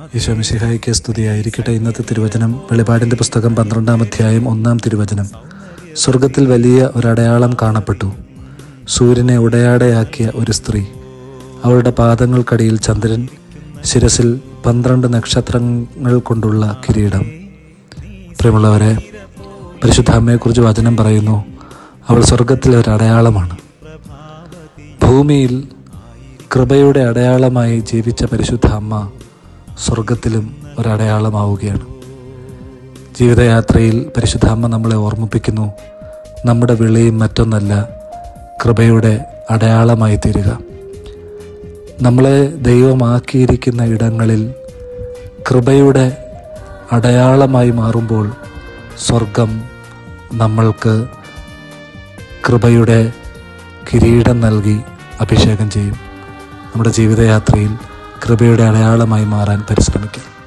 ഈശോമിശിഹായിക്ക് സ്തുതിയായിരിക്കട്ടെ ഇന്നത്തെ തിരുവചനം വെളിപാടിൻ്റെ പുസ്തകം പന്ത്രണ്ടാം അധ്യായം ഒന്നാം തിരുവചനം സ്വർഗത്തിൽ വലിയ ഒരടയാളം കാണപ്പെട്ടു സൂര്യനെ ഉടയാടയാക്കിയ ഒരു സ്ത്രീ അവളുടെ പാദങ്ങൾക്കടിയിൽ ചന്ദ്രൻ ശിരസിൽ പന്ത്രണ്ട് നക്ഷത്രങ്ങൾ കൊണ്ടുള്ള കിരീടം പ്രിയമുള്ളവരെ പരിശുദ്ധ അമ്മയെക്കുറിച്ച് വചനം പറയുന്നു അവൾ സ്വർഗത്തിലെ ഒരു അടയാളമാണ് ഭൂമിയിൽ കൃപയുടെ അടയാളമായി ജീവിച്ച പരിശുദ്ധ അമ്മ സ്വർഗത്തിലും ഒരടയാളമാവുകയാണ് ജീവിതയാത്രയിൽ പരിശുദ്ധ അമ്മ നമ്മളെ ഓർമ്മിപ്പിക്കുന്നു നമ്മുടെ വിളിയും മറ്റൊന്നല്ല കൃപയുടെ അടയാളമായി തീരുക നമ്മളെ ദൈവമാക്കിയിരിക്കുന്ന ഇടങ്ങളിൽ കൃപയുടെ അടയാളമായി മാറുമ്പോൾ സ്വർഗം നമ്മൾക്ക് കൃപയുടെ കിരീടം നൽകി അഭിഷേകം ചെയ്യും നമ്മുടെ ജീവിതയാത്രയിൽ കൃപയുടെ അടയാളമായി മാറാൻ പരിശ്രമിക്കാം